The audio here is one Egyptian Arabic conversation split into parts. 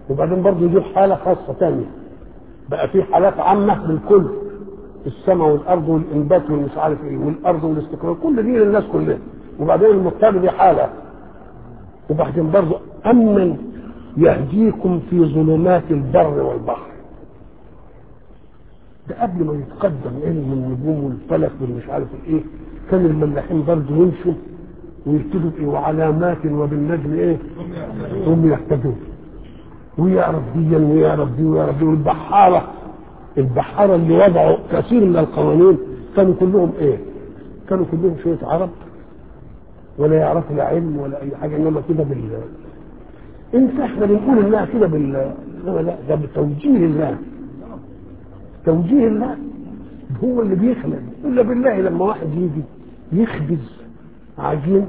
وبعدين برضه يجيب حالة خاصة ثانية بقى في حالات عامة للكل السماء والأرض والإنبات والمش عارف إيه والأرض والاستقرار كل دي للناس كلها وبعدين المضطر دي حالة وبعدين برضه أمن يهديكم في ظلمات البر والبحر ده قبل ما يتقدم علم النجوم والفلك والمش عارف ايه كان الملاحين برضه يمشوا ويكتبوا ايه وعلامات وبالنجم ايه هم يهتدون ويعرف دي ويعرف دي ويعرف دي والبحاره البحاره اللي وضعوا كثير من القوانين كانوا كلهم ايه؟ كانوا كلهم شويه عرب ولا يعرفوا لا علم ولا اي حاجه انما كده بال انت احنا بنقول انها كده بال لا لا ده بتوجيه الله توجيه الله هو اللي بيخلق الا بالله لما واحد يجي يخبز عجين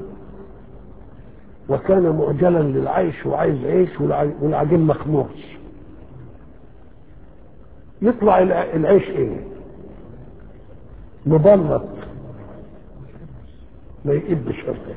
وكان معجلا للعيش وعايز عيش والع- والعجين مخمورش يطلع الع- العيش ايه مبلط ما يقبش حتى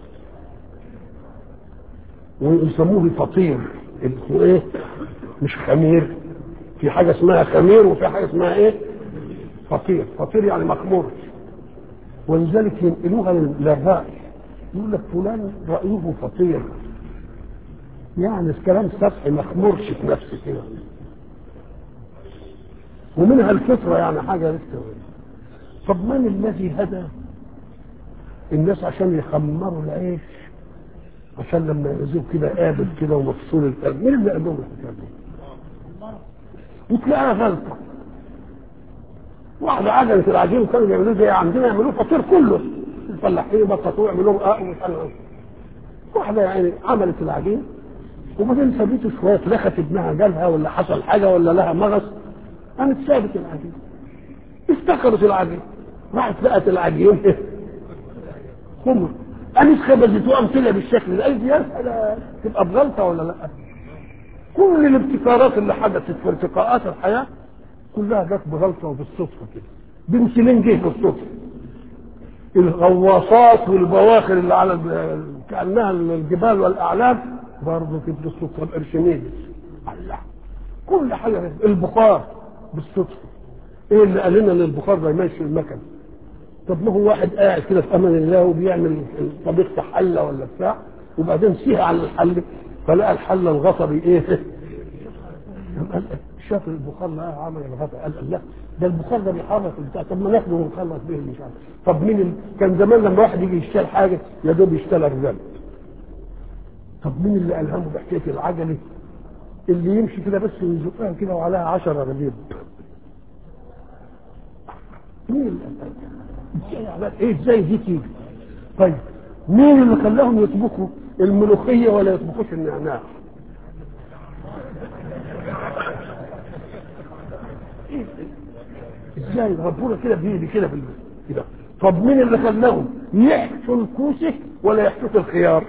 ويسموه فطير اسمه ايه مش خمير في حاجه اسمها خمير وفي حاجه اسمها ايه فطير فطير يعني مخمور ولذلك ينقلوها لل- للرأي يقول لك فلان رأيه فطير يعني الكلام سطحي مخمورش في نفسه كده ومنها الفطرة يعني حاجة لسه طب من الذي هدى الناس عشان يخمروا العيش عشان لما يعزوه كده قابل كده ومفصول القلب مين اللي قال لهم الحكايه دي؟ وتلاقيها غلطه واحدة عجلة العجين كانوا بيعملوه زي عندنا يعملوه فطير كله الفلاحين يبططوه يعملوه اه ومش عارف إيه. واحدة يعني عملت العجين وبعدين سابته شوية لخت ابنها جالها ولا حصل حاجة ولا لها مغص قامت سابت العجين افتكرت العجين راحت لقت العجين خمر قامت خبزت وقام طلع بالشكل ده قالت يا سلام تبقى بغلطة ولا لا كل الابتكارات اللي حدثت في ارتقاءات الحياة كلها جت بغلطة وبالصدفة كده بنسلين جه بالصدفة الغواصات والبواخر اللي على ال- كأنها الجبال والأعلام برضه كده بالصدفة الأرشميدس الله كل حاجة البخار بالصدفة ايه اللي قال لنا ان البخار ده يمشي المكن طب ما هو واحد قاعد كده في امان الله وبيعمل طبيخ حله ولا بتاع وبعدين سيه على الحل فلقى الحله الغطري ايه قال شاف البخار لقى عمل الغطا قال لا ده البخار ده بيحرك البتاع طب ما ناخده ونخلص به مش عارف طب مين ال... كان زمان لما واحد يجي يشتري حاجه يا دوب يشتري رجال طب مين اللي الهمه بحكايه العجله اللي يمشي كده بس ويزقها كده وعليها 10 رغيف مين اللي ازاي عمل ايه ازاي دي تيجي طيب مين اللي خلاهم يطبخوا الملوخيه ولا يطبخوش النعناع إيه؟ ازاي ربنا كده بيدي كده في ال- كده طب مين اللي خلاهم يحشوا الكوسه ولا يحشوا الخيار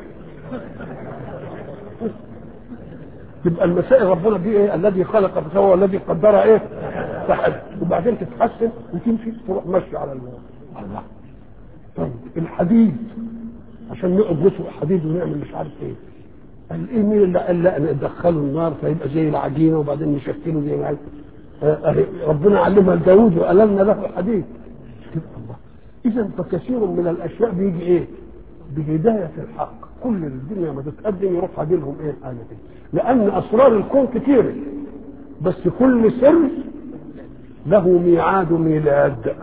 تبقى المسائل ربنا دي ايه الذي خلق فسوى والذي قدر ايه فحد وبعدين تتحسن وتمشي تروح ماشي على الله الله طيب الحديد عشان نقعد نسوق حديد ونعمل مش عارف ايه قال ايه مين اللي قال لا ندخله النار فيبقى زي العجينه وبعدين نشكله زي ما عايز آه، آه، ربنا علمها لداوود والمنا له الحديد الله اذا فكثير من الاشياء بيجي ايه بهدايه الحق كل الدنيا ما تتقدم يروح هادي لهم ايه الحاجه دي لان اسرار الكون كتيره بس كل سر له ميعاد ميلاد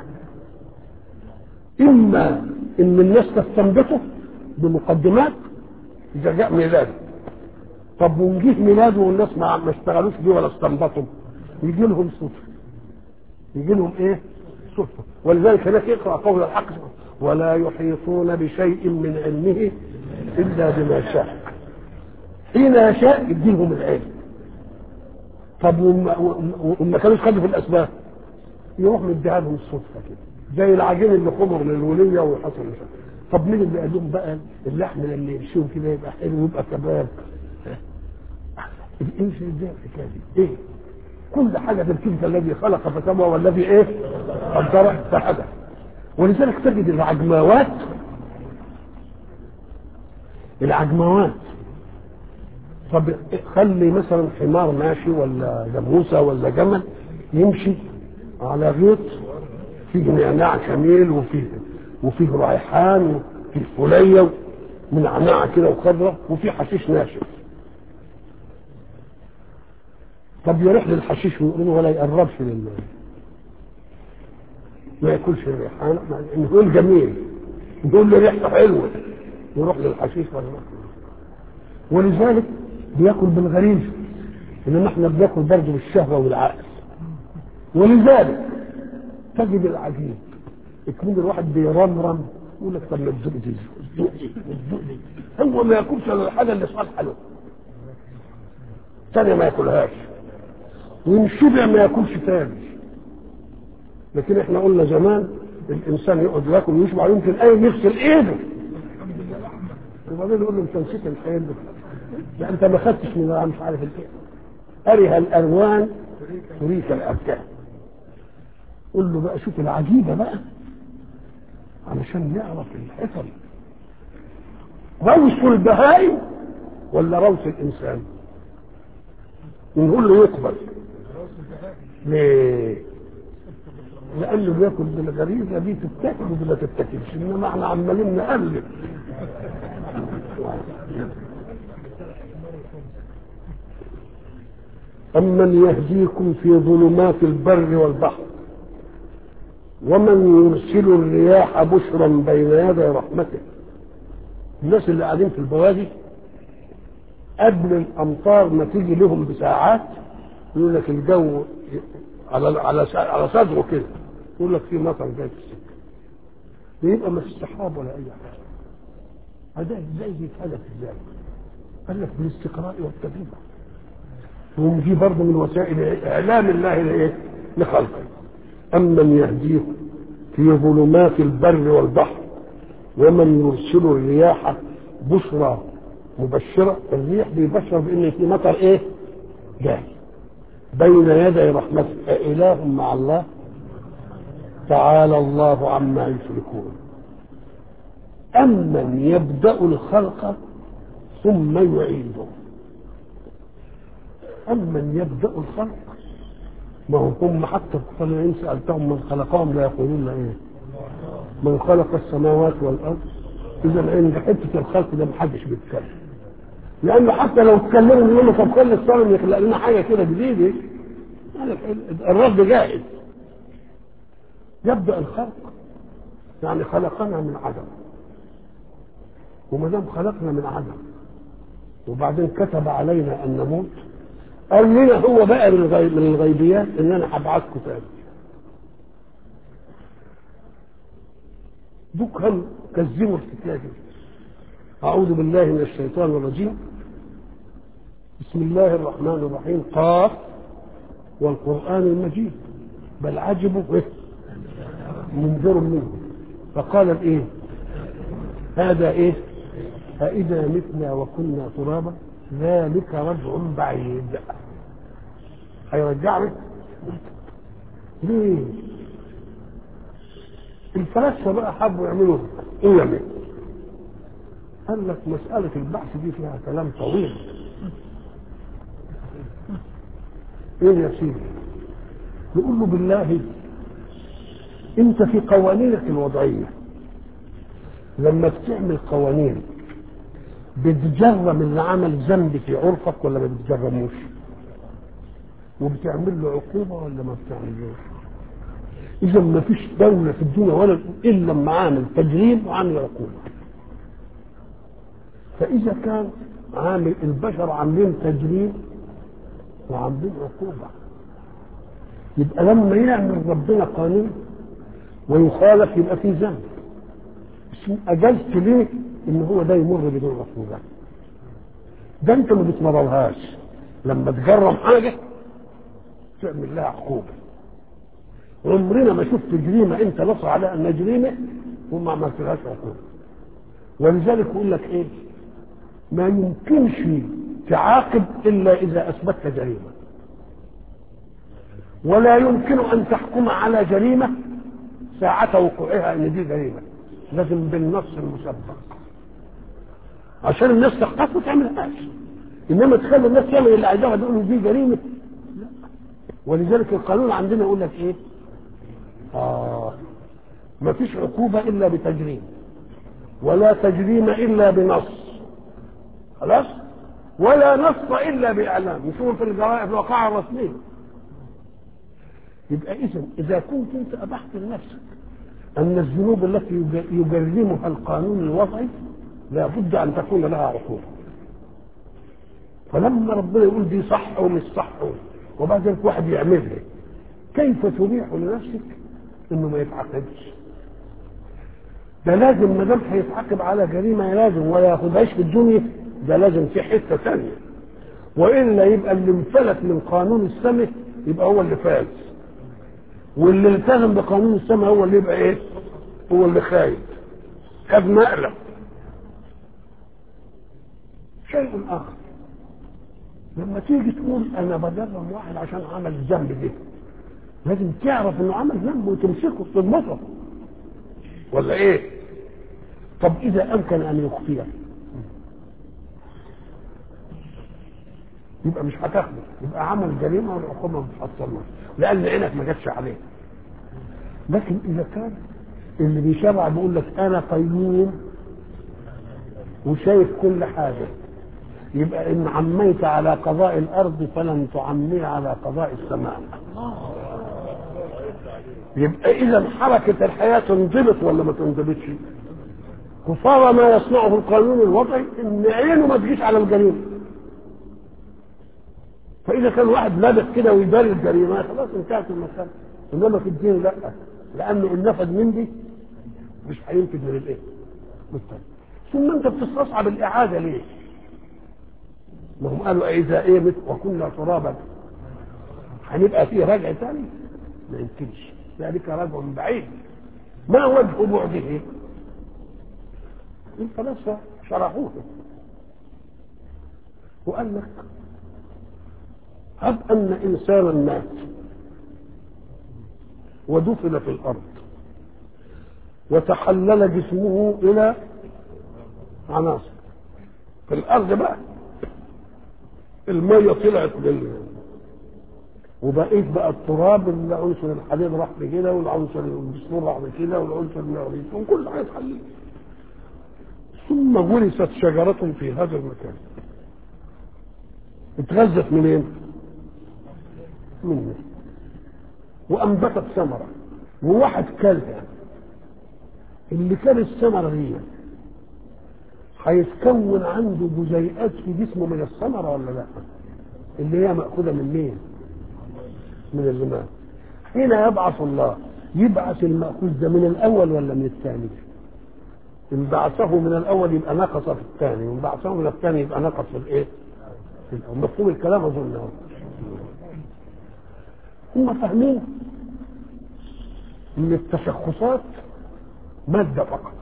اما ان الناس تستنبطه بمقدمات اذا جاء ميلاده طب ونجيه ميلاده والناس ما ما اشتغلوش بيه ولا استنبطوا يجي لهم صدفه يجي لهم ايه صدفه ولذلك هناك يقرا قول الحق سبحانه ولا يحيطون بشيء من علمه الا بما شاء حين يشاء يديهم العلم طب وما- وما وما كانوش خدوا في الاسباب يروح مديها لهم الصدفه كده زي العجين اللي خمر للوليه وحصل مش عارف. طب مين اللي قال لهم بقى اللحم لما يمشيهم كده يبقى حلو ويبقى كباب ايه ازاي الحكايه دي؟ ايه؟ كل حاجه تركيبة الذي خلق فسوى والذي ايه؟ قدر فهدى ولذلك تجد العجماوات العجماوات طب خلي مثلا حمار ماشي ولا جاموسه ولا جمل يمشي على غيط فيه نعناع جميل وفيه وفيه ريحان وفيه فليه من نعناع كده وخضره وفيه حشيش ناشف طب يروح للحشيش ويقول ولا يقربش لل ما ياكلش الريحان يقول جميل يقول له ريحته حلوه يروح للحشيش ولا ولذلك بياكل بالغريزه انما احنا بناكل برضه بالشهوه والعقل ولذلك تجد العجيب يكون الواحد بيرمرم يقول لك طب ما تزق دي تزق دي تزق دي هو ما ياكلش الا الحاجه اللي صالحه له ثانيه ما ياكلهاش وان شبع ما ياكلش تاني لكن احنا قلنا زمان الانسان يقعد ياكل ويشبع يمكن اي يغسل ايده وبعدين يقول له انت نسيت الحيل ده لا انت ما خدتش من مش عارف الايه أره الألوان تريك الأركان قول له بقى شوف العجيبة بقى علشان نعرف الحصل روث البهائم ولا روث الإنسان نقول له يقبل ليه لأنه بياكل بالغريزة دي تتاكل ودي ما تتاكلش إنما احنا عمالين نقلب أمن يهديكم في ظلمات البر والبحر ومن يرسل الرياح بشرا بين يدي رحمته الناس اللي قاعدين في البوادي قبل الامطار ما تيجي لهم بساعات يقول لك الجو على على على صدره كده يقول لك في مطر جاي في السكه بيبقى ما فيش سحاب ولا اي حاجه هذا ازاي يتهدف ازاي؟ قال لك بالاستقراء والتجربه ودي برضه من وسائل اعلام الله لايه؟ لخلقه امن يهديكم في ظلمات البر والبحر ومن يرسل الرياح بشرى مبشرة الريح بيبشر بان في مطر ايه؟ جاي بين يدي رحمته أإله مع الله تعالى الله عما يشركون أمن يبدأ الخلق ثم يعيده أمن يبدأ الخلق ما هو هم حتى الطالعين سألتهم من خلقهم لا يقولون إيه من خلق السماوات والأرض إذا عند حتة الخلق ده محدش بيتكلم لأنه حتى لو اتكلموا يقول له طب خلي الصنم يخلق لنا حاجة كده جديدة يعني الرد جاهز يبدأ الخلق يعني خلقنا من عدم وما دام خلقنا من عدم وبعدين كتب علينا ان نموت قال لنا هو بقى من, الغيب من الغيبيات ان انا هبعثكم تاني دوك هم كذبوا الحكايه دي اعوذ بالله من الشيطان الرجيم بسم الله الرحمن الرحيم قاف والقران المجيد بل عجبوا إيه؟ منذر منه فقال الايه هذا ايه أإذا متنا وكنا ترابا ذلك رجع بعيد هيرجعنا ليه الفلاسفه بقى حبوا يعملوا ايه قال لك مسألة البحث دي فيها كلام طويل ايه يا سيدي نقول له بالله انت في قوانينك الوضعية لما بتعمل قوانين بتجرم اللي عمل ذنب في عرفك ولا ما بتجرموش وبتعمل له عقوبة ولا ما بتعملوش اذا ما فيش دولة في الدنيا ولا الا لما عامل تجريم وعامل عقوبة فاذا كان عامل البشر عاملين تجريم وعاملين عقوبة يبقى لما يعمل ربنا قانون ويخالف يبقى فيه ذنب اجلت ليه ان هو ده يمر بدون عقوبه ده انت ما بتمررهاش لما تجرم حاجه تعمل لها عقوبه عمرنا ما شفت جريمه انت نص على انها جريمه وما عملتلهاش عقوبه ولذلك يقول لك ايه ما يمكنش تعاقب الا اذا اثبتت جريمه ولا يمكن ان تحكم على جريمه ساعة وقوعها ان دي جريمه لازم بالنص المسبق عشان الناس تخطف ما تعملهاش انما تخلي الناس تعمل اللي عايزاه تقول دي جريمه لا ولذلك القانون عندنا يقول لك ايه اه ما فيش عقوبه الا بتجريم ولا تجريم الا بنص خلاص ولا نص الا باعلام يشوفوا في الجرائم في الواقعه الرسميه يبقى اذا اذا كنت انت ابحت لنفسك ان الذنوب التي يجرمها القانون الوضعي لابد ان تكون لها عقوبه فلما ربنا يقول دي صح ومش صح وبعد ذلك واحد يعملها كيف تبيح لنفسك انه ما يتعاقبش ده لازم ما دام هيتعاقب على جريمه لازم ولا ياخدهاش في الدنيا ده لازم في حته ثانيه والا يبقى اللي انفلت من قانون السماء يبقى هو اللي فاز واللي التزم بقانون السماء هو اللي يبقى ايه؟ هو اللي خايف خد مقلب شيء اخر لما تيجي تقول انا بجرم واحد عشان عمل الذنب ده لازم تعرف انه عمل ذنب وتمسكه تضبطه ولا ايه طب اذا امكن ان يخفيه يبقى مش هتاخده يبقى عمل جريمه والعقوبه مش هتصلح لان عينك ما جاتش عليه لكن اذا كان اللي بيشرع بيقول لك انا قيوم وشايف كل حاجه يبقى ان عميت على قضاء الارض فلن تعمي على قضاء السماء يبقى اذا حركه الحياه تنضبط ولا ما تنضبطش قصارى ما يصنعه القانون الوضعي ان عينه ما تجيش على الجريمه فاذا كان واحد لابس كده ويبالي الجريمه خلاص انتهت المساله انما في الدين لا لانه ان نفذ من دي مش هينفذ من الايه؟ بالتالي ثم انت بتستصعب الاعاده ليه؟ ما هم قالوا اذا ايه مثل وكنا ترابا هنبقى فيه رجع ثاني ما يمكنش ذلك رجع بعيد ما وجه بعده الفلاسفه شرحوه وقال لك هب ان انسانا مات ودفن في الارض وتحلل جسمه الى عناصر في الارض بقى الميه طلعت لل وبقيت بقى التراب العنصر الحديد راح بكده والعنصر البسمور راح بكده والعنصر المغنيسيوم كله هيتحلل ثم غرست شجرة في هذا المكان اتغذت منين؟ منه وانبتت ثمره وواحد كلها اللي كان الثمره دي هيتكون عنده جزيئات في جسمه من الثمره ولا لا؟ اللي هي مأخوذة من مين؟ من الماء حين يبعث الله يبعث المأخوذ ده من الأول ولا من الثاني؟ إن بعثه من الأول يبقى نقص في الثاني وإن بعثه من الثاني يبقى نقص في الإيه؟ في الأول مفهوم الكلام أظن أهو هم فاهمين ان التشخصات مادة فقط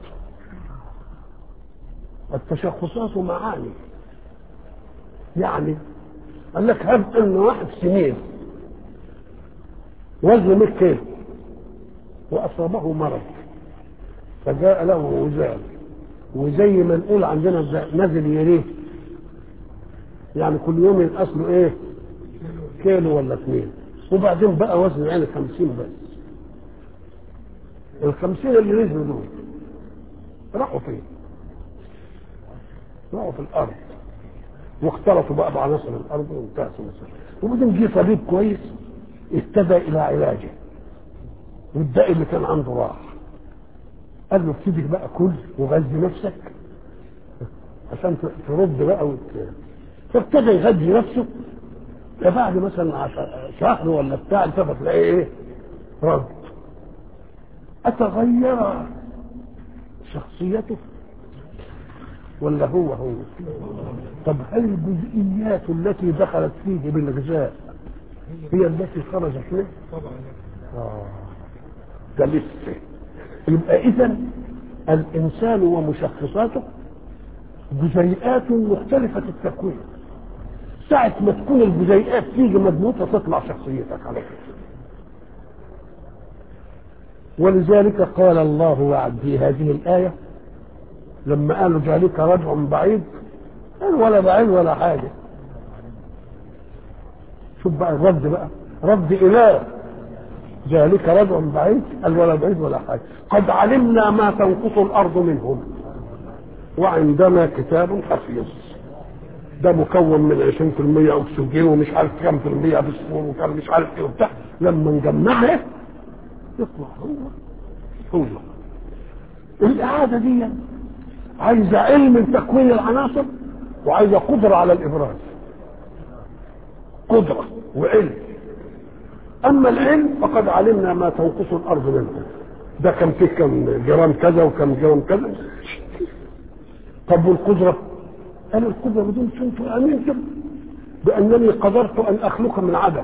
التشخصات معاني يعني قال لك هب ان واحد سنين وزنه 100 كيلو واصابه مرض فجاء له وزال وزي ما نقول عندنا نزل يريه يعني كل يوم ينقص له ايه كيلو ولا اثنين وبعدين بقى وزن يعني 50 بس ال 50 اللي نزلوا دول راحوا فين؟ راحوا في الارض واختلطوا بقى بعناصر الارض وانتهت المسألة وبعدين جه طبيب كويس اهتدى الى علاجه والداء اللي كان عنده راح قال له ابتدي بقى كل وغذي نفسك عشان ترد بقى وت... فابتدى يغذي نفسه فبعد مثلا شهر ولا بتاع التفت تلاقيه ايه؟ رد أتغير شخصيته ولا هو هو طب هل الجزئيات التي دخلت فيه بالغذاء هي التي خرجت منه طبعا آه. ده لسه يبقى اذا الانسان ومشخصاته جزيئات مختلفة التكوين ساعة ما تكون الجزيئات تيجي مضبوطة تطلع شخصيتك على طول ولذلك قال الله وعد في هذه الآية لما قالوا ذلك رجع بعيد قال ولا بعيد ولا حاجة شوف بقى الرد بقى رد إله ذلك رجع بعيد قال ولا بعيد ولا حاجة قد علمنا ما تنقص الأرض منهم وعندنا كتاب حفيظ ده مكون من 20% اكسجين ومش عارف كام في المية فوسفور وكام مش عارف ايه وبتاع لما نجمعها يطلع هو هو الإعادة دي عايزة علم تكوين العناصر وعايزة قدرة على الإبراز قدرة وعلم أما العلم فقد علمنا ما تنقص الأرض منه ده كان فيه كم جرام كذا وكم جرام كذا طب والقدرة قال القدرة بدون كنت أمنتم بأنني قدرت أن أخلق من عدم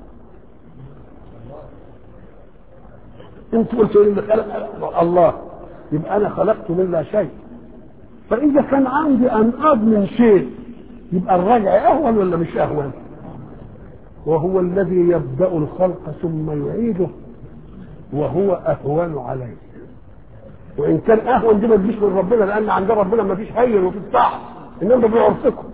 انت قلت اللي خلق الله يبقى انا خلقت من لا شيء فاذا كان عندي ان اضمن شيء يبقى الرجع اهون ولا مش اهون وهو الذي يبدا الخلق ثم يعيده وهو اهون عليه وان كان اهون دي ما تجيش من ربنا لان عند ربنا ما فيش هين وفي صح انما بيعرفكم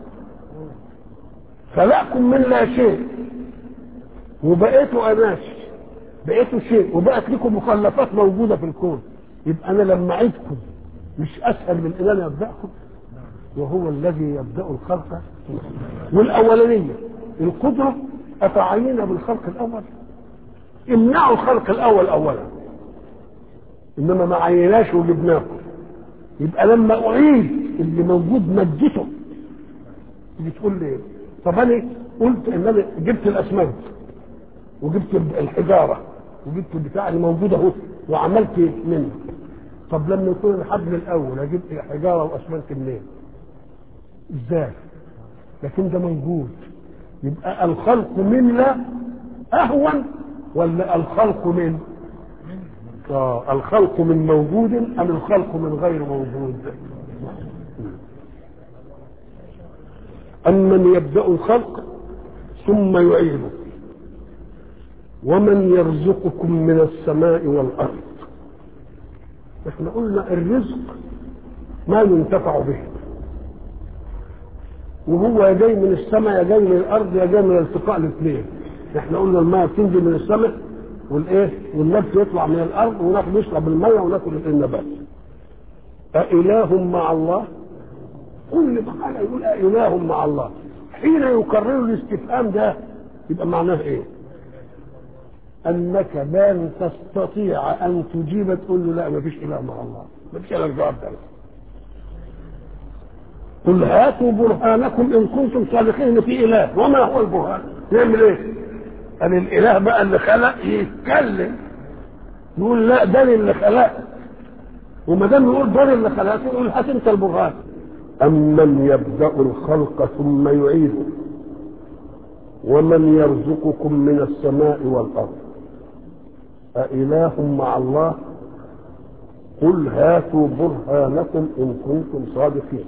خلقكم من لا شيء وبقيتوا اناس بقيتوا شيء وبقت لكم مخلفات موجوده في الكون يبقى انا لما اعيدكم مش اسهل من ان انا ابداكم وهو الذي يبدا الخلق والاولانيه القدره اتعين بالخلق الاول امنعوا الخلق الاول اولا انما ما عيناش وجبناكم يبقى لما اعيد اللي موجود مادته تيجي تقول لي طب انا قلت ان انا جبت الاسمنت وجبت الحجاره وجبت البتاع اللي موجوده اهو وعملت منه طب لما يكون الحبل الاول اجيب حجاره واسمنت منين؟ ازاي؟ لكن ده موجود يبقى الخلق منا اهون ولا الخلق من آه الخلق من موجود ام الخلق من غير موجود؟ أمن يبدأ الخلق ثم يعيده ومن يرزقكم من السماء والأرض احنا قلنا الرزق ما ينتفع به وهو يا جاي من السماء يا جاي من الارض يا جاي من التقاء الاثنين احنا قلنا الماء بتنزل من السماء والايه والنبت يطلع من الارض وناكل نشرب الميه وناكل النبات أإله مع الله كل حاجه يقول أإله مع الله حين يكرر الاستفهام ده يبقى معناه ايه انك لن تستطيع ان تجيب تقول له لا ما فيش اله مع الله ما فيش اله الجواب ده قل هاتوا برهانكم ان كنتم صادقين ان في اله وما هو البرهان يعمل ايه قال الاله بقى اللي خلق يتكلم يقول لا ده اللي خلق وما دام يقول ده اللي خلق يقول هات انت البرهان أمن يبدأ الخلق ثم يعيده ومن يرزقكم من السماء والأرض أإله مع الله قل هاتوا برهانكم إن كنتم صادقين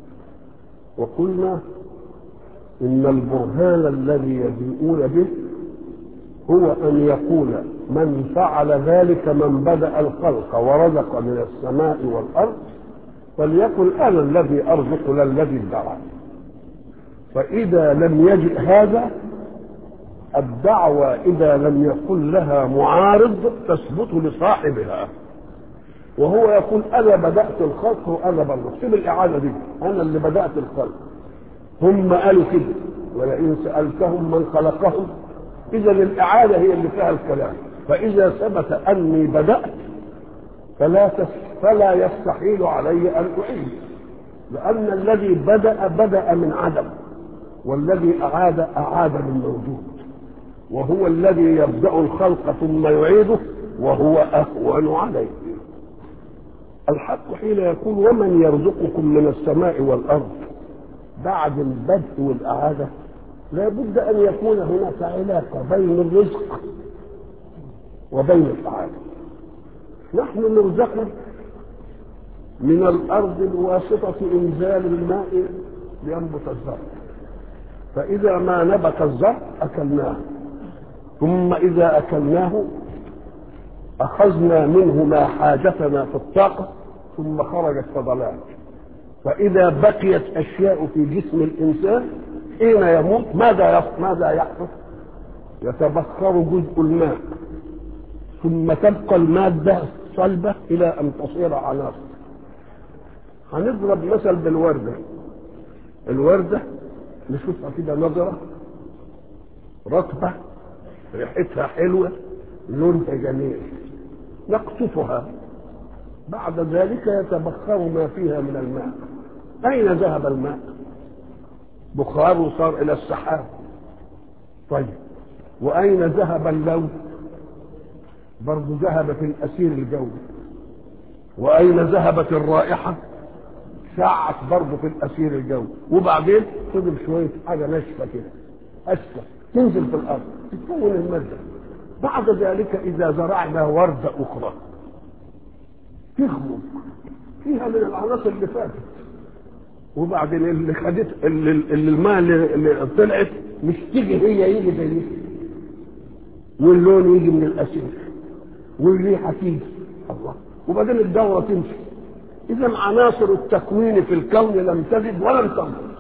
وقلنا إن البرهان الذي يجيئون به هو أن يقول من فعل ذلك من بدأ الخلق ورزق من السماء والأرض فليكن أنا الذي أرزق لا الذي ادعى فإذا لم يجئ هذا الدعوة إذا لم يكن لها معارض تثبت لصاحبها وهو يقول أنا بدأت الخلق وأنا برزق سيب الإعادة دي أنا اللي بدأت الخلق هم قالوا كده ولئن سألتهم من خلقهم إذا الإعادة هي اللي فيها الكلام فإذا ثبت أني بدأت فلا تس فلا يستحيل علي أن أعيد لأن الذي بدأ بدأ من عدم والذي أعاد أعاد من موجود وهو الذي يبدأ الخلق ثم يعيده وهو أهون عليه الحق حين يقول ومن يرزقكم من السماء والأرض بعد البدء والإعادة لا بد أن يكون هناك علاقة بين الرزق وبين الإعادة نحن نرزق من الأرض بواسطة إنزال الماء لينبت الزرع فإذا ما نبت الزرع أكلناه ثم إذا أكلناه أخذنا منه ما حاجتنا في الطاقة ثم خرجت فضلات فإذا بقيت أشياء في جسم الإنسان حين يموت ماذا ماذا يحدث؟ يتبخر جزء الماء ثم تبقى المادة صلبة إلى أن تصير عناصر هنضرب مثل بالوردة الوردة نشوفها كده نظرة رطبة ريحتها حلوة لونها جميل نقطفها بعد ذلك يتبخر ما فيها من الماء أين ذهب الماء بخار صار إلى السحاب طيب وأين ذهب اللون برضه ذهب في الأسير الجوي وأين ذهبت الرائحة ساعت برضه في الأسير الجوي وبعدين فضل شوية حاجة ناشفة كده أسفة تنزل في الأرض تتكون المادة بعد ذلك إذا زرعنا وردة أخرى تغمض فيها من العناصر اللي فاتت وبعدين اللي خدت اللي, اللي الماء اللي, اللي طلعت مش تيجي هي يجي زي واللون يجي من الاسير والريحه تيجي الله وبعدين الدوره تمشي اذا عناصر التكوين في الكون لم تزد ولم تنقص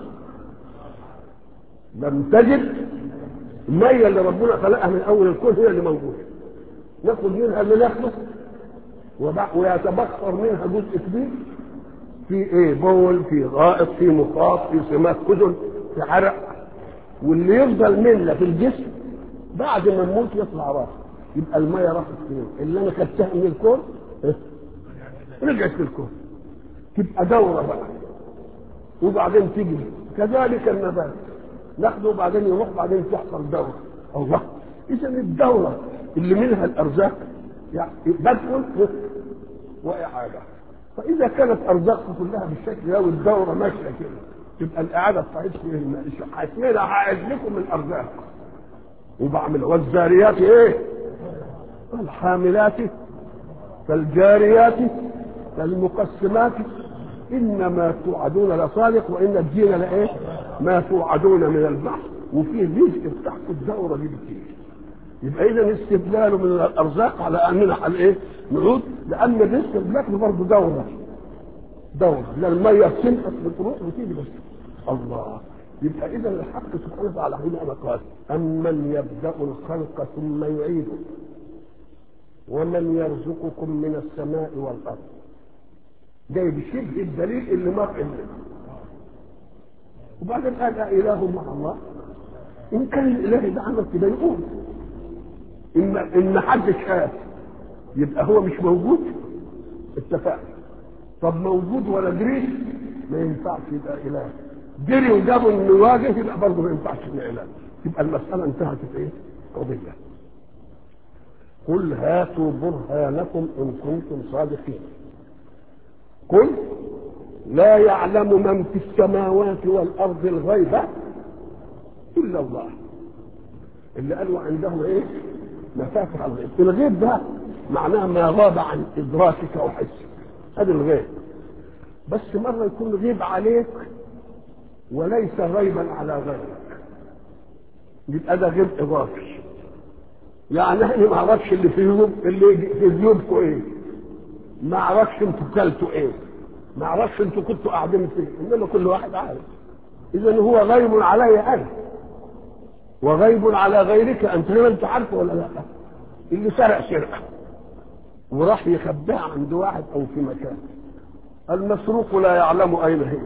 لم تجد الميه اللي ربنا خلقها من اول الكون هي اللي موجوده ناخد منها اللي ناخده ويتبخر منها جزء كبير في ايه بول في غائط في مخاط في سمات اذن في عرق واللي يفضل منا في الجسم بعد ما نموت يطلع راسه يبقى الميه راحت فين اللي انا خدتها من الكون رجعت في الكون تبقى دوره بقى وبعدين تجري كذلك النبات ناخده وبعدين يروح بعدين تحصل دوره الله اذا الدوره اللي منها الارزاق يعني بدء واعاده فاذا كانت ارزاقكم كلها بالشكل ده والدوره ماشيه كده تبقى الاعاده بتاعتكم هتلاقي هعيد لكم من ارزاق وبعمل والزاريات ايه؟ الحاملات فالجاريات فالمقسمات انما توعدون لصادق وان الدين لايه؟ ما توعدون من البحر وفيه رزق تحت الدوره دي بكتير يبقى اذا استدلال من الارزاق على اننا على ايه؟ نعود لان الرزق بناكله برضه دوره دوره لا الميه بتنقص بتروح وتيجي بس الله يبقى اذا الحق سبحانه وتعالى هنا قال امن يبدا الخلق ثم يعيده ومن يرزقكم من السماء والارض جايب شبه الدليل اللي ما في وبعدين قال اله مع الله ان كان الاله ده عمل كده يقول ان ان حد شاف يبقى هو مش موجود اتفقنا طب موجود ولا دريس ما ينفعش يبقى اله جري وجابوا انه يواجه يبقى برضه ما ينفعش يبقى اله يبقى المساله انتهت في ايه؟ قضيه قل هاتوا برهانكم ان كنتم صادقين قل لا يعلم من في السماوات والارض الغيب الا الله اللي قالوا عنده ايه مفاتح الغيب الغيب ده معناه ما غاب عن ادراكك وحسك هذا الغيب بس مره يكون غيب عليك وليس غيبا على غيرك يبقى ده غيب اضافي يعني انا ما اعرفش اللي في جيوب اللي في جيوبكم ايه ما اعرفش انتوا كلتوا ايه ما اعرفش انتوا كنتوا قاعدين فين انما كل واحد عارف اذا هو غيب علي انا وغيب على غيرك انت ما انت عارفه ولا لا اللي سرق سرقه وراح يخبيها عند واحد او في مكان المسروق لا يعلم اين هي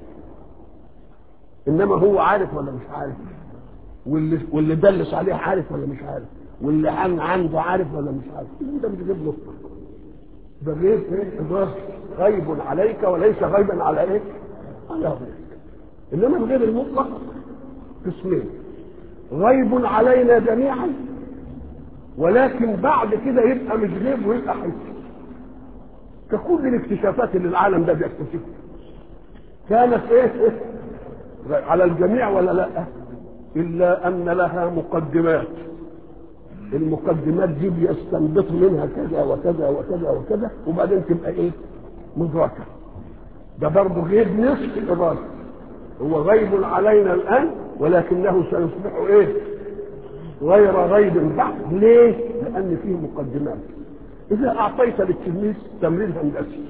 انما هو عارف ولا مش عارف واللي واللي دلس عليه عارف ولا مش عارف واللي عن عنده عارف ولا مش عارف ده مش غيب مطلق ده غيب ايه اضافي غيب عليك وليس غيبا على ايه على غيرك انما الغيب المطلق قسمين غيب علينا جميعا ولكن بعد كده يبقى مش غيب ويبقى حس ككل الاكتشافات اللي العالم ده بيكتشفها كانت ايه, إيه؟ على الجميع ولا لا الا ان لها مقدمات المقدمات دي بيستنبط منها كذا وكذا وكذا وكذا وبعدين تبقى ايه مدركه ده برضه غيب نصف الاضافه هو غيب علينا الان ولكنه سيصبح ايه غير غيب بعد ليه لان فيه مقدمات اذا اعطيت للتلميذ تمرين هندسي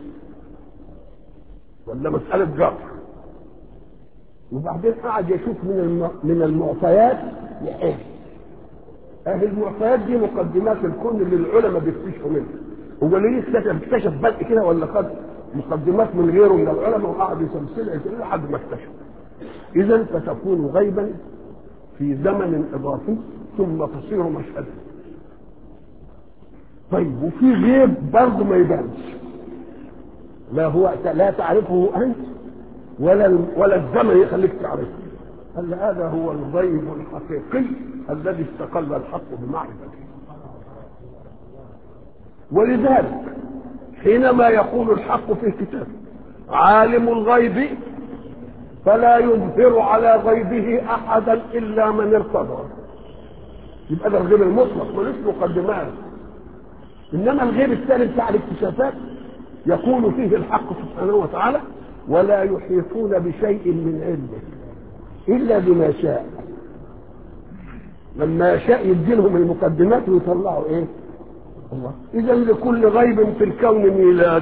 ولا مساله جبر وبعدين قعد يشوف من الم... من المعطيات يحل اهي المعطيات دي مقدمات الكون اللي العلماء بيكتشفوا منها هو ليه اكتشف اكتشف بدء كده ولا خد مقدمات من غيره من العلماء وقعد يسلسلها يسلسلها لحد ما اكتشف اذا فتكون غيبا في زمن اضافي ثم تصير مشهدا طيب وفي غيب برضه ما يبانش لا هو لا تعرفه انت ولا ولا الزمن يخليك تعرفه قال هذا هو الغيب الحقيقي الذي استقل الحق بمعرفته ولذلك حينما يقول الحق في كتابه عالم الغيب فلا يظهر على غيبه احدا الا من ارتضى يبقى ده الغيب المطلق ملوش مقدمات انما الغيب الثاني بتاع الاكتشافات يقول فيه الحق سبحانه وتعالى ولا يحيطون بشيء من علمه الا بما شاء لما يشاء يدي لهم المقدمات ويطلعوا ايه الله اذا لكل غيب في الكون ميلاد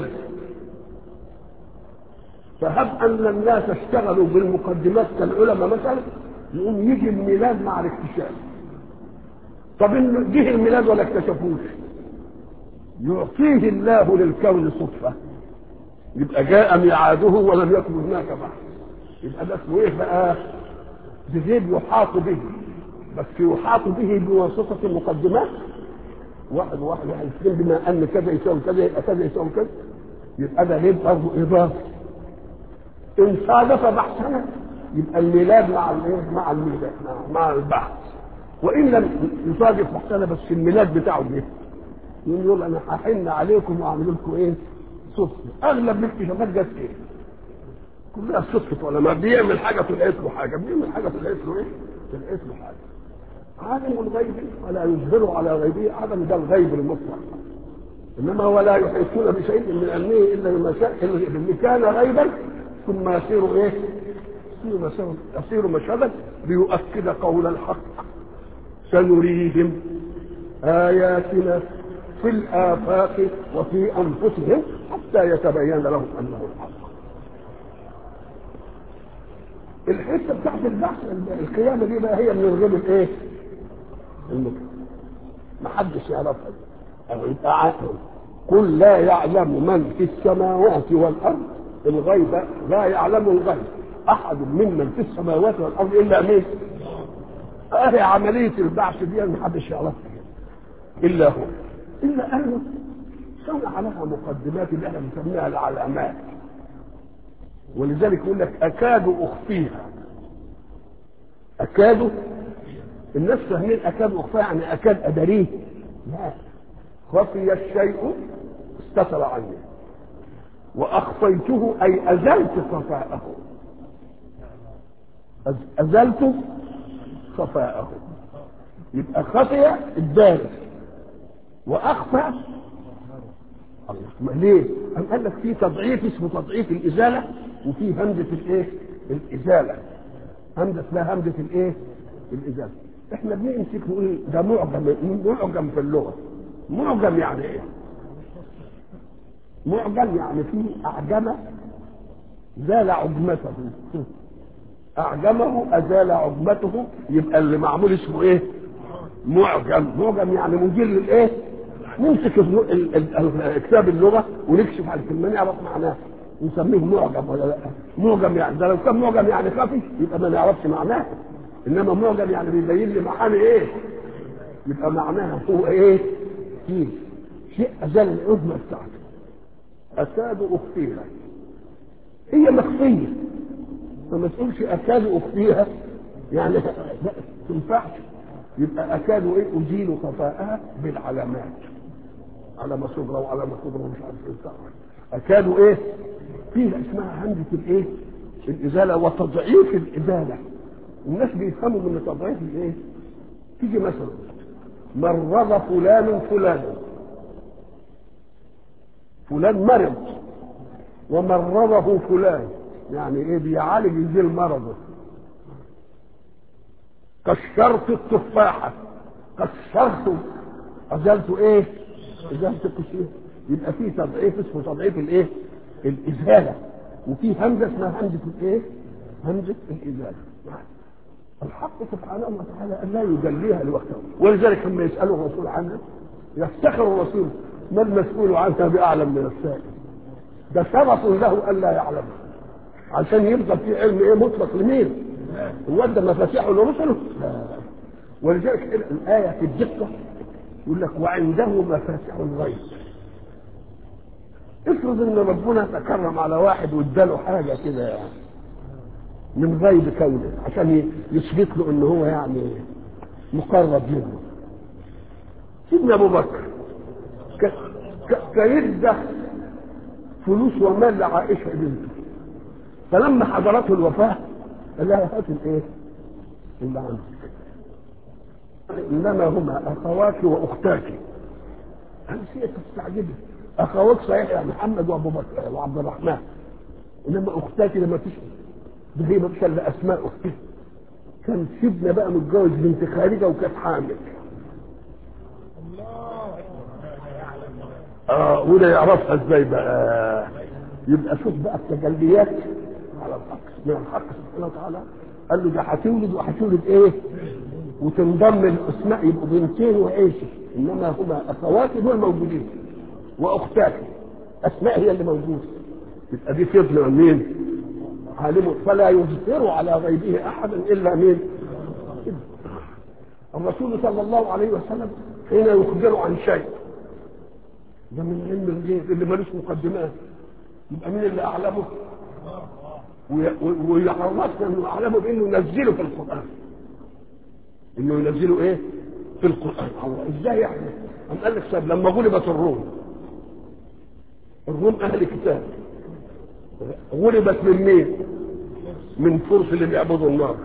فهب ان الناس اشتغلوا بالمقدمات كالعلماء مثلا يقوم يجي الميلاد مع الاكتشاف طب إن جه الميلاد ولا اكتشفوش يعطيه الله للكون صدفه يبقى جاء ميعاده ولم يكن هناك بعد يبقى ده اسمه ايه بقى بغيب يحاط به بس يحاط به بواسطة المقدمات واحد واحد واحد اثنين بما ان كذا يساوي كذا يبقى كذا يساوي كذا يبقى ده غيب برضه اضافه ان صادف بحثنا يبقى الميلاد مع الايه مع الميلاد مع, مع البحث وان لم يصادف بحثنا بس الميلاد بتاعه جه يقول انا هحن عليكم واعمل لكم ايه صدفه اغلب الاكتشافات جت ايه كلها صدفه ولا ما بيعمل حاجه طلعت له حاجه بيعمل حاجه طلعت له ايه طلعت له حاجه عالم الغيب ولا يظهر على غيبه عدم ده الغيب المطلق انما ولا يحيطون بشيء من علمه الا بما شاء اللي كان غيبا ثم يصير ايه؟ يصير مشهدا يصير مشهدا ليؤكد قول الحق سنريهم اياتنا في الافاق وفي انفسهم حتى يتبين لهم انه الحق الحته بتاعت البحث القيامه دي بقى هي من الغيب الايه؟ المطلق ما حدش يعرفها أو يبقى عاقل قل لا يعلم من في السماوات والارض الغيب لا يعلم الغيب احد ممن في السماوات والارض الا مين؟ اهي عمليه البعث دي ما حدش يعرفها الا هو الا انه صنع لها مقدمات اللي احنا بنسميها العلامات ولذلك يقول لك اكاد اخفيها اكاد الناس فاهمين اكاد اخفيها يعني اكاد ادريه لا خفي الشيء استتر عني واخفيته اي ازلت خفاءه ازلت خفاءه يبقى خفي الدارس واخفى الله ليه؟ أم قال لك في تضعيف اسمه تضعيف الازاله وفي همزه الايه؟ الازاله همزه اسمها همزه الايه؟ الازاله احنا بنمسك نقول ده معجم معجم في اللغه معجم يعني ايه؟ معجم يعني فيه اعجم زال عجمته اعجمه ازال عجمته يبقى اللي معمول اسمه ايه؟ معجم معجم يعني مجل الايه؟ نمسك كتاب اللغه ونكشف على الكلمه نعرف معناها نسميه معجم ولا لا؟ معجم يعني ده لو كان معجم يعني خفي يبقى ما نعرفش معناه انما معجم يعني بيبين لي معاني ايه؟ يبقى معناها هو ايه؟ فيه شيء ازال العظمه بتاعته اكاد اخفيها هي مخفيه فما تقولش اكاد اخفيها يعني لا تنفعش يبقى اكاد ايه ازيل خفاءها بالعلامات علامة صغرى وعلامة كبرى ومش عارف ايه بتاع اكاد ايه فيها اسمها همزة الايه الازالة وتضعيف الازالة الناس بيفهموا من تضعيف الايه تيجي مثلا مرض فلان فلانا فلان مرض ومرضه فلان يعني ايه بيعالج يزيل مرضه كشرت التفاحة كشرت أزلت إيه؟ أزلت القشير يبقى في تضعيف اسمه تضعيف الإيه؟ الإزالة وفي همزة اسمها همزة الإيه؟ همزة الإزالة الحق سبحانه وتعالى ان لا يجليها لوقتها ولذلك لما يساله الرسول عنها يفتخر الرسول ما المسؤول عنها باعلم من السائل ده شرف له الا يعلم عشان يفضل في علم ايه مطلق لمين؟ هو ده مفاتيحه لرسله؟ لا ولذلك الايه في الدقه يقول لك وعنده مفاتيح الغيب افرض ان ربنا تكرم على واحد واداله حاجه كده يعني من غيب كونه عشان يثبت له ان هو يعني مقرب منه سيدنا ابو بكر كيده فلوس ومال لعائشه بنته فلما حضرته الوفاه قال لها هات الايه؟ اللي عندك انما هما اخواك واختاك انا شيء تستعجبي اخوات صحيح يا محمد وابو بكر وعبد الرحمن انما اختاك لما فيش ده هي ما فيش الا اسماء اختها كان سيدنا بقى متجوز بنت خارجه وكانت حامل اه وده يعرفها ازاي بقى يبقى شوف بقى التجليات على الحق من الحق سبحانه وتعالى قال له ده هتولد وهتولد ايه وتنضم الاسماء يبقوا بنتين وعيشه انما هما اخواتي دول موجودين واختاك اسماء هي اللي موجوده يبقى دي فضل من مين؟ عالم فلا يظهر على غيبه احدا الا مين؟ الرسول صلى الله عليه وسلم حين يخبر عن شيء ده من علم الغيب اللي ملوش مقدمات يبقى مين اللي اعلمه؟ ويعرفنا انه اعلمه بانه ينزله في القران انه ينزله ايه؟ في القران الله ازاي يعني؟ أم قال لك طب لما غلبت الروم الروم اهل كتاب غلبت من مين؟ من فرس اللي بيعبدوا النار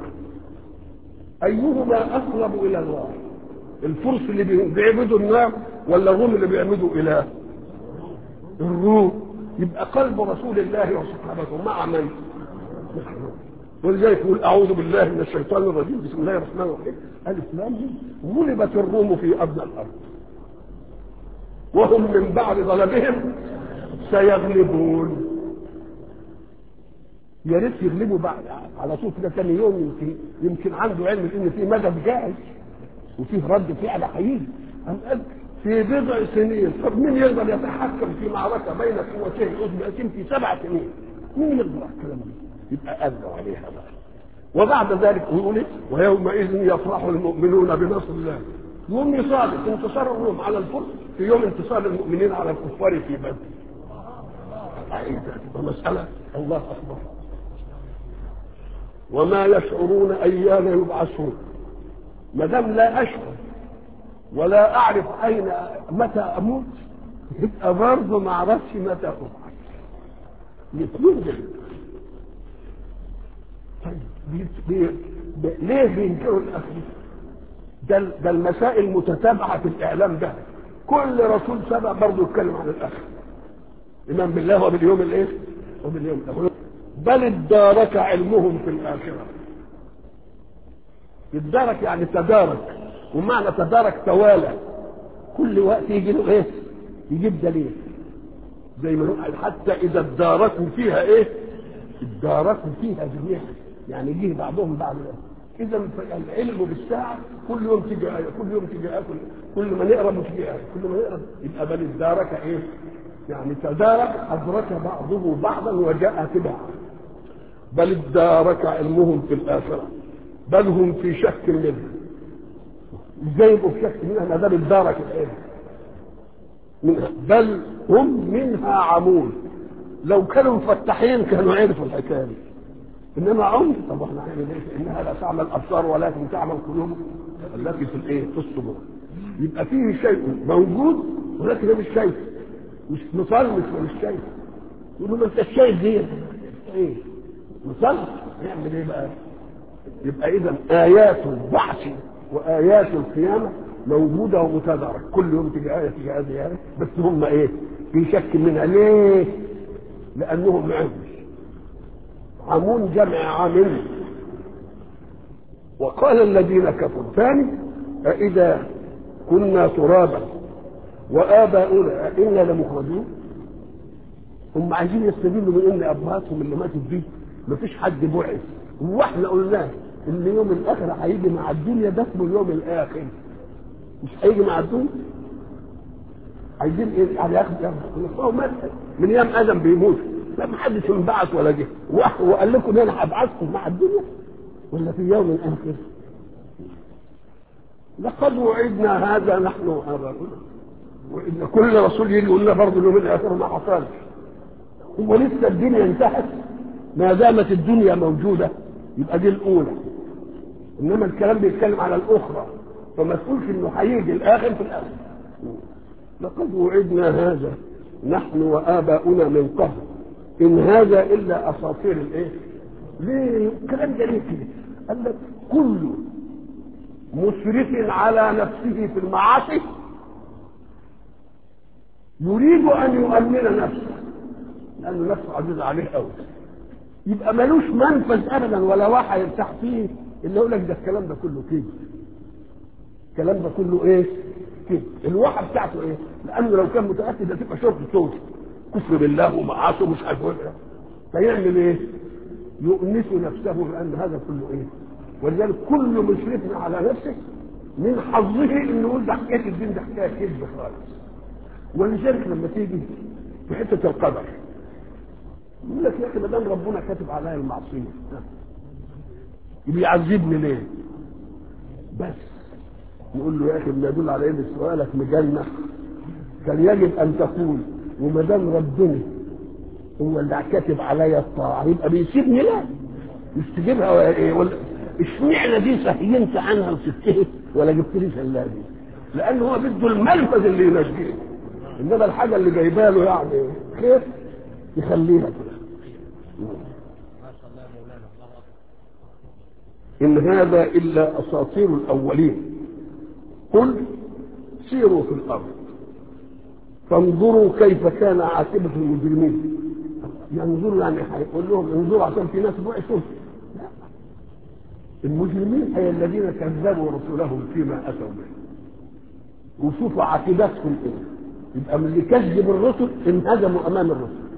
ايهما اقرب الى الله؟ الفرس اللي بيعبدوا النار ولا الروم اللي بيعبدوا اله؟ الروم يبقى قلب رسول الله وصحابته مع من؟ ولذلك يقول اعوذ بالله من الشيطان الرجيم بسم الله الرحمن الرحيم الف لام غلبت الروم في ادنى الارض وهم من بعد غلبهم سيغلبون يا ريت يغلبوا بعد على طول كده ثاني يوم يمكن يمكن عنده علم ان في مدد جاهز وفيه رد فعل هيجي أم قال في بضع سنين طب مين يقدر يتحكم في معركه بين قوتين عظمتين في سبع سنين؟ مين يقدر على الكلام ده؟ يبقى قدر عليها بقى وبعد ذلك يقول ايه؟ ويومئذ يفرح المؤمنون بنصر الله يوم يصادف انتصار الروم على الفرس في يوم انتصار المؤمنين على الكفار في بدر تبقى مسألة الله أكبر وما يشعرون أيان يبعثون ما دام لا أشعر ولا أعرف أين متى أموت يبقى برضه ما أعرفش متى أبعث الاثنين دول طيب بي بي بي ليه بينكروا الأخير؟ ده ده المسائل متتابعة في الإعلام ده كل رسول سبق برضه يتكلم عن الآخر إيمان بالله وباليوم الإيه؟ وباليوم الآخر بل ادارك علمهم في الآخرة ادارك يعني تدارك ومعنى تدارك توالى كل وقت يجي له ايه؟ يجيب دليل زي ما نقول حتى اذا اداركوا فيها ايه؟ اداركوا فيها جميعا يعني جه بعضهم بعض اذا العلم بالساعه كل يوم تيجي ايه كل يوم تيجي ايه كل, كل ما نقرا تيجي ايه كل ما نقرا يبقى بل ادارك ايه؟ يعني تدارك ادرك بعضه بعضا وجاء تبعا بل ادارك علمهم في الاخره بل هم في شك منها ازاي يبقوا في شك منها ما دام ادارك العلم منها بل هم منها عمون لو كانوا مفتحين كانوا عرفوا الحكايه دي انما عمر طب احنا هنعمل ايه انها لا تعمل الابصار ولكن تعمل قلوب التي في الايه في الصدور يبقى فيه شيء موجود ولكن مش شايف مش مصلص مش شايف يقول له انت شايف دي ايه مصلص يعمل ايه بقى يبقى اذا ايات البعث وايات القيامه موجوده ومتدارك كل يوم تيجي ايه تيجي ايه آية بس هم ايه في شك منها ليه لانهم عمي عمون جمع عامل وقال الذين كفروا ثاني أإذا كنا ترابا وآباؤنا أئنا لمخرجون هم عايزين يستدلوا من ان ابهاتهم اللي ماتت دي مفيش حد بعث واحنا قلنا اليوم الاخر هيجي مع الدنيا ده اسمه اليوم الاخر مش هيجي مع الدنيا عايزين ايه يعني ياخد ياخد من ايام ادم بيموت لا ما حدش انبعث ولا جه وقال لكم ان انا هبعثكم مع الدنيا ولا في يوم الاخر لقد وعدنا هذا نحن واباؤنا وان كل رسول يجي يقول لنا برضه اليوم الاخر ما حصلش هو لسه الدنيا انتهت ما دامت الدنيا موجوده يبقى دي الاولى انما الكلام بيتكلم على الاخرى فما تقولش انه هيجي الاخر في الاخر لقد وعدنا هذا نحن واباؤنا من قبل ان هذا الا اساطير الايه ليه الكلام ده ليه كده قال لك كل مسرف على نفسه في المعاصي يريد ان يؤمن نفسه لانه نفسه عزيز عليه قوي يبقى ملوش منفذ ابدا ولا واحد يرتاح فيه اللي يقول لك ده الكلام ده كله كده الكلام ده كله ايه كده الواحد بتاعته ايه لانه لو كان متاكد هتبقى شرط صوت كفر بالله ومعاصي ومش عارف ايه فيعمل ايه يؤنس نفسه بان هذا كله ايه ولذلك كل مشرف على نفسه من حظه انه يقول ده حكايه الدين ده حكايه كذب خالص ولذلك لما تيجي في حته القدر يقول لك يا اخي ما دام ربنا كاتب عليا المعصيه بيعذبني ليه؟ بس نقول له يا اخي ما يدل على ان سؤالك مجنح كان يجب ان تقول وما دام ربنا هو اللي كاتب عليا الطاعه يبقى بيسيبني لا مش تجيبها ولا ايه ولا اشمعنى دي سهينت عنها وسبتها ولا جبت لي الا دي لان هو بده المنفذ اللي ينجيه انما الحاجه اللي جايبها له يعني خير يخليها كده ان هذا الا اساطير الاولين قل سيروا في الارض فانظروا كيف كان عاقبه المجرمين ينظروا يعني هيقول لهم انظروا عشان في ناس بعثوا لا المجرمين هي الذين كذبوا رسلهم فيما اتوا به وشوفوا عاقبتهم ايه يبقى من اللي كذب الرسل انهزموا امام الرسل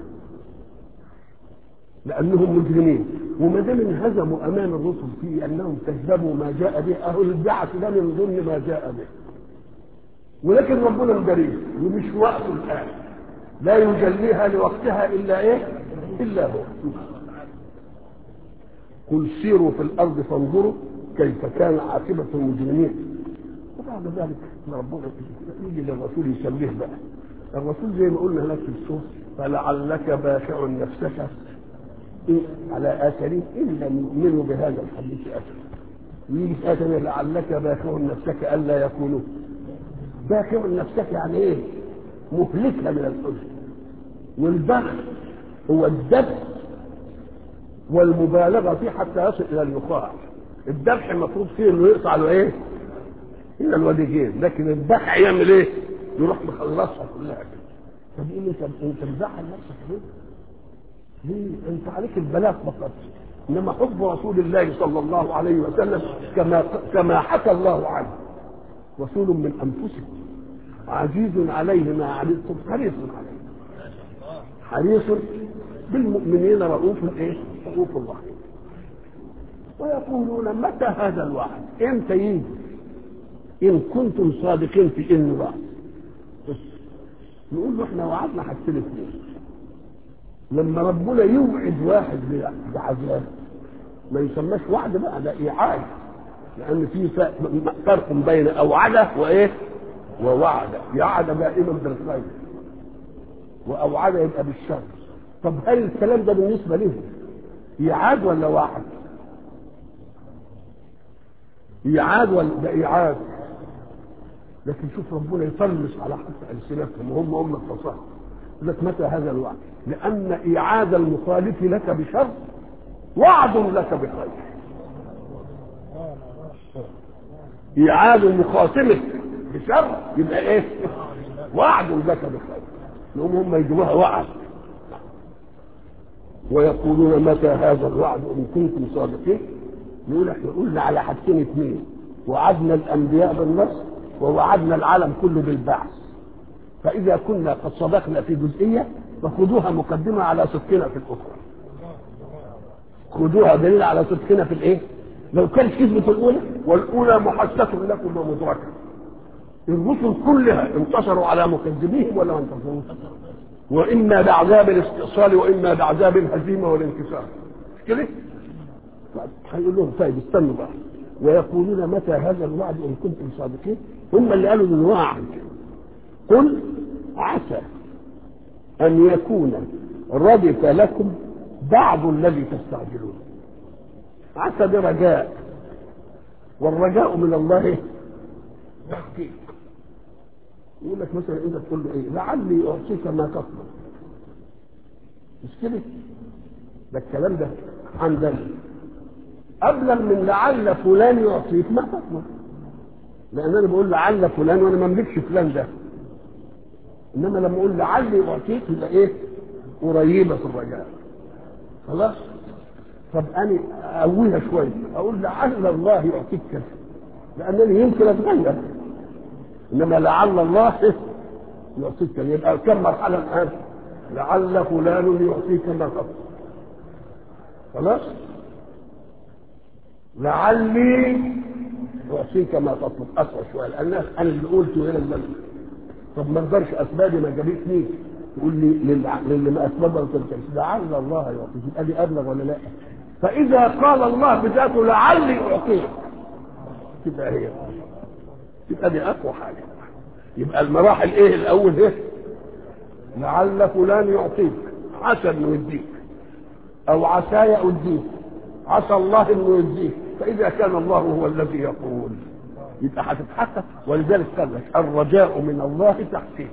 لانهم مجرمين وما دام انهزموا امام الرسل في انهم كذبوا ما جاء به اهل البعث ده من ضمن ما جاء به ولكن ربنا مدريس ومش وقته الان لا يجليها لوقتها الا ايه الا هو قل سيروا في الارض فانظروا كيف كان عاقبه المجرمين وبعد ذلك ربنا يجي للرسول يسميه بقى الرسول زي ما قلنا هناك في السوره فلعلك باخع نفسك على اثرهم ان لم يؤمنوا بهذا الحديث اسفا ويجي في اثر لعلك باخع نفسك الا يكونوا باخع نفسك يعني ايه؟ مهلكها من الحزن والبخل هو الذبح والمبالغه فيه حتى يصل الى النخاع الذبح المفروض فيه انه يقطع له ايه؟ الى الواديين لكن الذبح يعمل ايه؟ يروح مخلصها كلها كده طب ايه انت انت مزعل نفسك ليه؟ ليه؟ انت عليك البلاغ فقط انما حب رسول الله صلى الله عليه وسلم كما كما حكى الله عنه رسول من انفسكم عزيز عليه ما عنتم حريص عليه حريص بالمؤمنين رؤوف ايه؟ رؤوف رحيم ويقولون متى هذا الوعد؟ امتى يجي؟ ان كنتم صادقين في انه وعد بس نقول له احنا وعدنا حاجتين اثنين لما ربنا يوعد واحد بعذاب ما يسماش وعد بقى ده ايعاد لان في فرق بين اوعده وايه ووعد يعد دائما بالخير واوعد يبقى بالشر طب هل الكلام ده بالنسبه لهم ايعاد ولا وعد ايعاد ولا ده ايعاد لكن شوف ربنا يطلس على حتى السنتهم وهم هم الفصاحه يقول لك متى هذا الوعد؟ لأن إيعاد المخالف لك بشر وعد لك بخير. إيعاد مخاصمك بشر يبقى إيه؟ وعد لك بخير. يقوم هم يجيبوها وعد. ويقولون متى هذا الوعد إن كنتم صادقين؟ نقول احنا قلنا على حاجتين اثنين وعدنا الأنبياء بالنصر ووعدنا العالم كله بالبعث. فإذا كنا قد صدقنا في جزئية فخذوها مقدمة على صدقنا في الأخرى. خذوها دليل على صدقنا في الإيه؟ لو كانت كذبة الأولى والأولى محسة لكم ومدركة الرسل كلها انتصروا على مكذبيهم ولا ما انتصروا؟ وإما بعذاب الاستئصال وإما بعذاب الهزيمة والانكسار مش كده؟ طيب هيقول لهم طيب استنوا بقى ويقولون متى هذا الوعد إن كنتم صادقين هم اللي قالوا الوعد قل عسى أن يكون ردف لكم بعض الذي تستعجلون عسى ده رجاء والرجاء من الله تحقيق يقول لك مثلا انت تقول له ايه لعلي اعطيك ما تطلب مش كده ده الكلام ده عندنا ابلغ من لعل فلان يعطيك ما تطلب لان انا بقول لعل فلان وانا ما املكش فلان ده انما لما اقول لعلي اعطيك يبقى ايه قريبه في الرجاء خلاص طب انا اقويها شويه اقول لعل الله يعطيك كذا لانني يمكن اتغير انما لعل الله يعطيك كذا يبقى كم مرحله الان لعل فلان يعطيك ما قبل خلاص لعلي اعطيك ما تطلب اسرع شويه لان انا اللي قلته هنا الملك طب ما اقدرش اسبابي ما جابتنيش تقول لي للي ما اسبابها ما تنفعش لعل الله يعطيك يبقى دي ابلغ ولا لا؟ فاذا قال الله بذاته لعلي اعطيك تبقى هي تبقى دي اقوى حاجه يبقى المراحل ايه الاول ايه؟ لعل فلان يعطيك عسى انه يديك او عساي اديك عسى الله انه يديك فاذا كان الله هو الذي يقول يبقى هتتحقق ولذلك قال لك الرجاء من الله تحقيق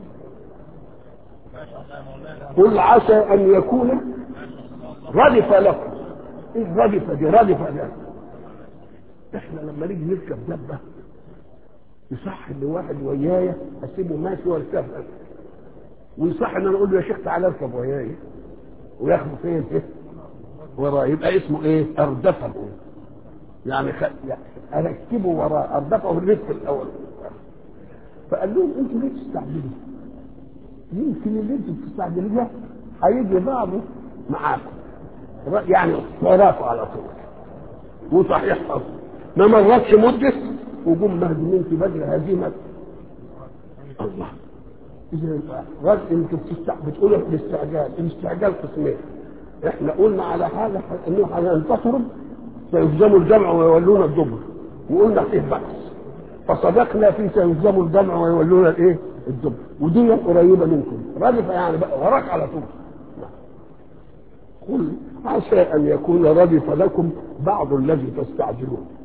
قل عسى ان يكون ردف لكم ايه ردف دي ردف ده احنا لما نيجي نركب دبه يصح ان واحد ويايا اسيبه ماشي واركب ويصح ان انا اقول له يا شيخ تعالى اركب وياي وياخده فين ايه وراه يبقى اسمه ايه اردفه يعني, خ... يعني اركبه وراه اردفه الرزق الاول فقال لهم انتوا ليه تستعجلوا يمكن اللي انتوا بتستعجلوا ده هيجي بعضه معاكم يعني وراكم على طول وصحيح حصل ما مرتش مده وجم مهزومين في بدر هزيمه الله اذا رد انتوا بتقولوا الاستعجال الاستعجال قسمين احنا قلنا على حاجه انه هينتصروا سيهزموا الجمع ويولون الدبر وقلنا فيه بأس فصدقنا في سيهزموا الجمع ويولون الايه الدبر ودي قريبه منكم ردف يعني بقى وراك على طول قل عسى ان يكون ردف لكم بعض الذي تستعجلون